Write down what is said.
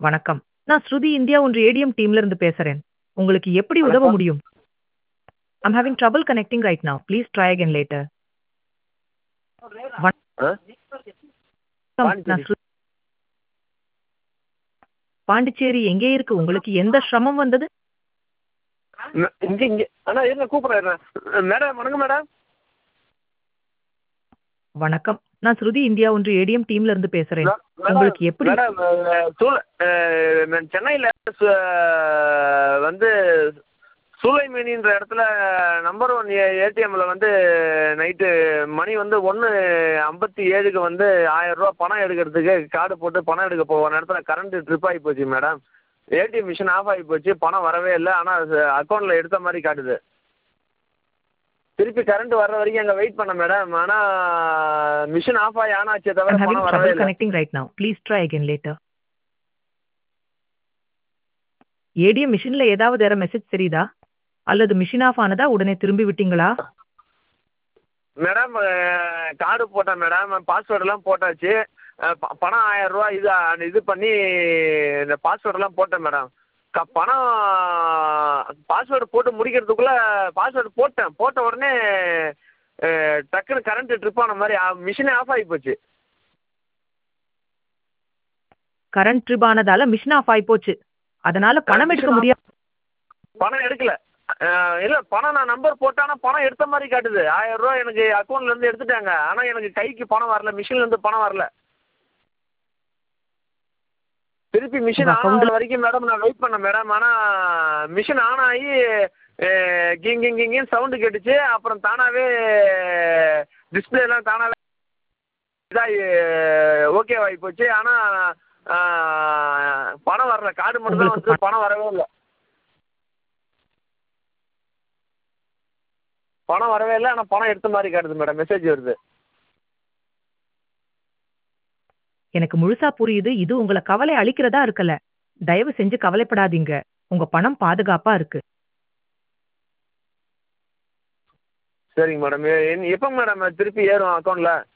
வணக்கம். நான் ஸ்ருதி இந்தியா ஒன்று ஏடிஎம் டீம்ல இருந்து பேசுறேன். உங்களுக்கு எப்படி உதவ வணக்கம். முடியும்? I'm having trouble connecting right now. Please try again later. ஆ? வணக்கம். நான் பாண்டிச்சேரி. ஸ்ரு பாண்டிச்சேரி எங்கே இருக்கு? உங்களுக்கு எந்த சிரமம் வந்தது? ந- இங்க இங்க அண்ணா இருங்க கூப்பிடுறேன் மேடம் வணக்கம் மேடம் வணக்கம். நான் ஸ்ருதி இந்தியா ஒன்று ஏடிஎம் டீம்ல இருந்து பேசுறேன். மே- மேடம் உங்களுக்கு எப்படி மேடம் அஹ், சூல அஹ், நான் சென்னையில சு- வந்து சூளைமேனின்ற இடத்துல நம்பர் ஒன் ஏடிஎம்ல வந்து நைட்டு மணி வந்து ஒன்று ஐம்பத்தி ஏழுக்கு வந்து ஆயிரம் ரூபா பணம் எடுக்கிறதுக்கு கார்டு போட்டு பணம் எடுக்க போகிற நேரத்துல கரண்ட் ட்ரிப் ஆகி போச்சு மேடம் ஏடிஎம் மிஷின் ஆஃப் ஆகி போச்சு பணம் வரவே இல்லை ஆனால் அக்கௌண்ட்ல எடுத்த மாதிரி காட்டுது திருப்பி கரண்ட் வர்ற வரைக்கும் அங்கே வெயிட் பண்ண மேடம் ஆனால் மிஷின் ஆஃப் ஆகி ஆன் ஆச்சே தவிர I'm having பணம் வரவே trouble இல்லை connecting right now. Please try again later. ATM மிஷின்ல ஏதாவது வேற மெசேஜ் தெரியுதா? அல்லது மிஷின் ஆஃப் ஆனதா உடனே திரும்பி விட்டீங்களா? மேடம் கார்டு போட்டேன் மேடம் பாஸ்வேர்டெல்லாம் போட்டாச்சு அஹ் ப- பணம் ஆயிரம் ரூபா இது அஹ் இது பண்ணி இந்த பாஸ்வேர்டெல்லாம் போட்டேன் மேடம் க பணம் பாஸ்வேர்டு போட்டு முடிக்கிறதுக்குள்ளே பாஸ்வேர்டு போட்டேன் போட்ட உடனே அஹ், டக்குன்னு கரண்ட் ட்ரிப் ஆன மாதிரி மிஷினே ஆஃப் ஆகி போச்சு கரண்ட் ட்ரிப் ஆனதால மிஷின் ஆஃப் ஆயி போச்சு. அதனால பணம் எடுக்க மிஷின் முடியாது. பணம் எடுக்கல அஹ், இல்ல பணம் நான் நம்பர் போட்டானா பணம் எடுத்த மாதிரி காட்டுது ஆயிரம் ரூபா எனக்கு அக்கௌண்ட்ல இருந்து எடுத்துட்டாங்க ஆனா எனக்கு கைக்கு பணம் வரல மிஷின்ல இருந்து பணம் வரல திருப்பி மிஷின் உங்க ஆன் அக்கௌண்ட்ல ஆகிற வரைக்கும் மேடம் நான் வெயிட் பண்ணேன் மேடம் ஆனா மிஷின் ஆன் ஆகி அஹ், கிங் கிங் கிங்கின்னு சவுண்டு கேட்டுச்சு அப்புறம் தானாவே டிஸ்பிளே எல்லாம் தானாவே இதாகி ஓகே ஆகி போச்சு ஆனா அஹ், பணம் வரல கார்டு மட்டும் தான் உங்களுக்கு வந்து பணம் வரவே இல்லை பணம் வரவே இல்லை ஆனால் பணம் எடுத்த மாதிரி காட்டுது மேடம் மெசேஜ் வருது எனக்கு முழுசா புரியுது. இது உங்கள கவலை அளிக்கிறதா இருக்கல. தயவு செஞ்சு கவலைப்படாதீங்க. உங்க பணம் பாதுகாப்பா இருக்கு. சரிங்க மேடம் எப்போ மேடம் திருப்பி ஏறும் அக்கௌண்ட்டில்